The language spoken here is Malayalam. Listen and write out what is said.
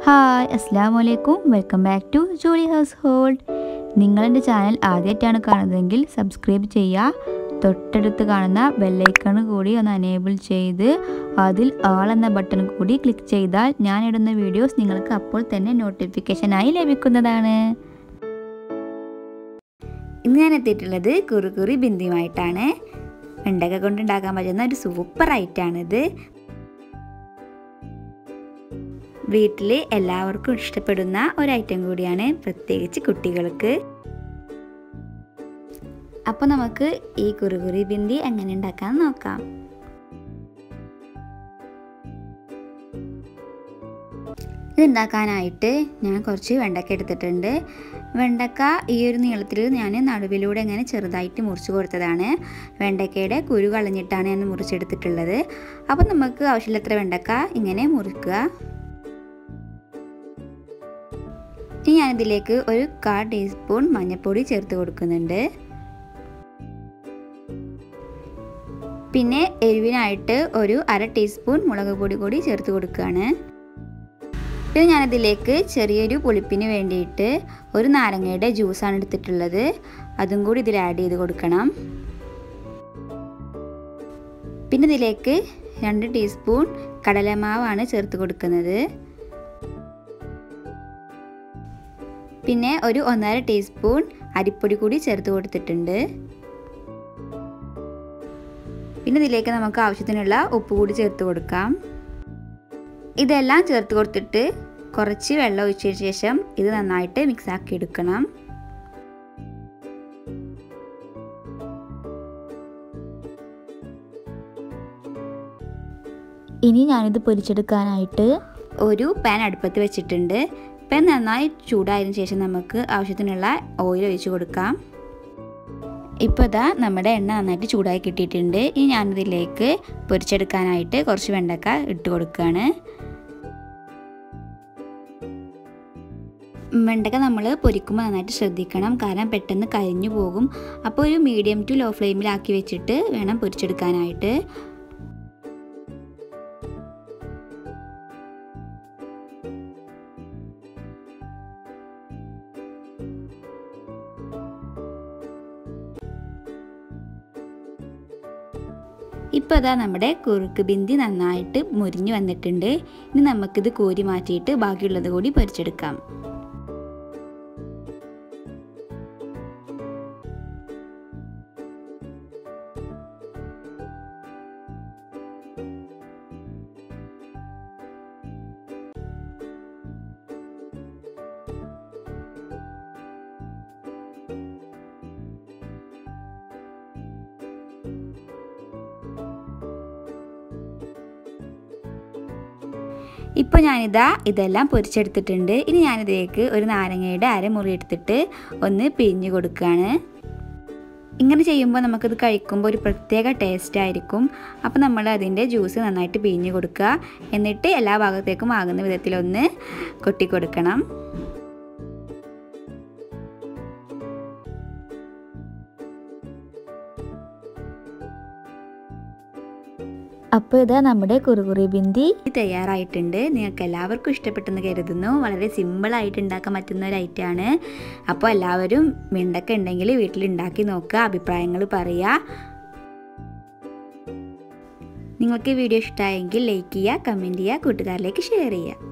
ഹായ് അസ്സാം വലൈക്കും welcome back to jolly household നിങ്ങളെൻ്റെ ചാനൽ ആദ്യമായിട്ടാണ് കാണുന്നതെങ്കിൽ സബ്സ്ക്രൈബ് ചെയ്യുക തൊട്ടടുത്ത് കാണുന്ന ബെല്ലൈക്കൺ കൂടി ഒന്ന് അനേബിൾ ചെയ്ത് അതിൽ ആൾ എന്ന ബട്ടൺ കൂടി ക്ലിക്ക് ചെയ്താൽ ഞാൻ ഇടുന്ന വീഡിയോസ് നിങ്ങൾക്ക് അപ്പോൾ തന്നെ നോട്ടിഫിക്കേഷനായി ലഭിക്കുന്നതാണ് ഇന്ന് ഞാൻ എത്തിയിട്ടുള്ളത് കുറുകുറി ബിന്ദിയുമായിട്ടാണ് വെണ്ടക്ക കൊണ്ടുണ്ടാക്കാൻ പറ്റുന്ന ഒരു സൂപ്പർ ഐറ്റാണിത് വീട്ടിൽ എല്ലാവർക്കും ഇഷ്ടപ്പെടുന്ന ഒരു ഐറ്റം കൂടിയാണ് പ്രത്യേകിച്ച് കുട്ടികൾക്ക് അപ്പോൾ നമുക്ക് ഈ കുറുകുറി ബിന്ദി എങ്ങനെ ഉണ്ടാക്കാൻ നോക്കാം ഇത് ഉണ്ടാക്കാനായിട്ട് ഞാൻ കുറച്ച് വെണ്ടക്ക എടുത്തിട്ടുണ്ട് വെണ്ടക്ക ഈ ഒരു നീളത്തിൽ ഞാൻ നടുവിലൂടെ ഇങ്ങനെ ചെറുതായിട്ട് മുറിച്ച് കൊടുത്തതാണ് വെണ്ടക്കയുടെ കുരു കളഞ്ഞിട്ടാണ് ഞാൻ മുറിച്ചെടുത്തിട്ടുള്ളത് അപ്പോൾ നമുക്ക് ആവശ്യമില്ലത്ര വെണ്ടക്ക ഇങ്ങനെ മുറിക്കുക ഇനി ഞാനിതിലേക്ക് ഒരു കാ ടീസ്പൂൺ മഞ്ഞൾപ്പൊടി ചേർത്ത് കൊടുക്കുന്നുണ്ട് പിന്നെ എരിവിനായിട്ട് ഒരു അര ടീസ്പൂൺ മുളക് പൊടി കൂടി ചേർത്ത് കൊടുക്കുകയാണ് പിന്നെ ഞാനിതിലേക്ക് ചെറിയൊരു പുളിപ്പിന് വേണ്ടിയിട്ട് ഒരു നാരങ്ങയുടെ ജ്യൂസാണ് എടുത്തിട്ടുള്ളത് അതും കൂടി ഇതിൽ ആഡ് ചെയ്ത് കൊടുക്കണം പിന്നെ ഇതിലേക്ക് രണ്ട് ടീസ്പൂൺ കടലമാവാണ് ചേർത്ത് കൊടുക്കുന്നത് പിന്നെ ഒരു ഒന്നര ടീസ്പൂൺ അരിപ്പൊടി കൂടി ചേർത്ത് കൊടുത്തിട്ടുണ്ട് പിന്നെ ഇതിലേക്ക് നമുക്ക് ആവശ്യത്തിനുള്ള ഉപ്പ് കൂടി ചേർത്ത് കൊടുക്കാം ഇതെല്ലാം ചേർത്ത് കൊടുത്തിട്ട് കുറച്ച് വെള്ളം ഒഴിച്ചതിന് ശേഷം ഇത് നന്നായിട്ട് മിക്സ് ആക്കി എടുക്കണം ഇനി ഞാനിത് പൊരിച്ചെടുക്കാനായിട്ട് ഒരു പാൻ അടുപ്പത്ത് വെച്ചിട്ടുണ്ട് പാൻ നന്നായി ചൂടായതിനു ശേഷം നമുക്ക് ആവശ്യത്തിനുള്ള ഓയിൽ ഒഴിച്ച് കൊടുക്കാം ഇപ്പോൾ ഇതാ നമ്മുടെ എണ്ണ നന്നായിട്ട് ചൂടായി കിട്ടിയിട്ടുണ്ട് ഇനി ഞാനിതിലേക്ക് പൊരിച്ചെടുക്കാനായിട്ട് കുറച്ച് വെണ്ടക്ക ഇട്ട് കൊടുക്കുകയാണ് വെണ്ടക്ക നമ്മൾ പൊരിക്കുമ്പോൾ നന്നായിട്ട് ശ്രദ്ധിക്കണം കാരണം പെട്ടെന്ന് കരിഞ്ഞു പോകും അപ്പോൾ ഒരു മീഡിയം ടു ലോ ഫ്ലെയിമിലാക്കി വെച്ചിട്ട് വേണം പൊരിച്ചെടുക്കാനായിട്ട് ഇപ്പോൾ അതാ നമ്മുടെ കുറുക്ക് ബിന്ദി നന്നായിട്ട് മുരിഞ്ഞു വന്നിട്ടുണ്ട് ഇനി നമുക്കിത് കോരി മാറ്റിയിട്ട് ബാക്കിയുള്ളത് കൂടി പൊരിച്ചെടുക്കാം ഇപ്പോൾ ഞാനിതാ ഇതെല്ലാം പൊരിച്ചെടുത്തിട്ടുണ്ട് ഇനി ഞാനിതിലേക്ക് ഒരു നാരങ്ങയുടെ അരമുറി എടുത്തിട്ട് ഒന്ന് പിഴിഞ്ഞ് കൊടുക്കുകയാണ് ഇങ്ങനെ ചെയ്യുമ്പോൾ നമുക്കിത് കഴിക്കുമ്പോൾ ഒരു പ്രത്യേക ടേസ്റ്റ് ആയിരിക്കും അപ്പോൾ നമ്മൾ അതിൻ്റെ ജ്യൂസ് നന്നായിട്ട് പിഴിഞ്ഞ് കൊടുക്കുക എന്നിട്ട് എല്ലാ ഭാഗത്തേക്കും ആകുന്ന വിധത്തിലൊന്ന് കൊട്ടി കൊടുക്കണം അപ്പോൾ ഇതാ നമ്മുടെ കുറുകുറി ബിന്ദി തയ്യാറായിട്ടുണ്ട് നിങ്ങൾക്ക് എല്ലാവർക്കും ഇഷ്ടപ്പെട്ടെന്ന് കരുതുന്നു വളരെ സിമ്പിളായിട്ട് ഉണ്ടാക്കാൻ പറ്റുന്ന ഒരു ഐറ്റമാണ് അപ്പോൾ എല്ലാവരും മിണ്ടൊക്കെ ഉണ്ടെങ്കിൽ വീട്ടിൽ ഉണ്ടാക്കി നോക്കുക അഭിപ്രായങ്ങൾ പറയുക നിങ്ങൾക്ക് വീഡിയോ ഇഷ്ടമായെങ്കിൽ ലൈക്ക് ചെയ്യുക കമൻറ്റ് ചെയ്യുക കൂട്ടുകാരിലേക്ക് ഷെയർ ചെയ്യുക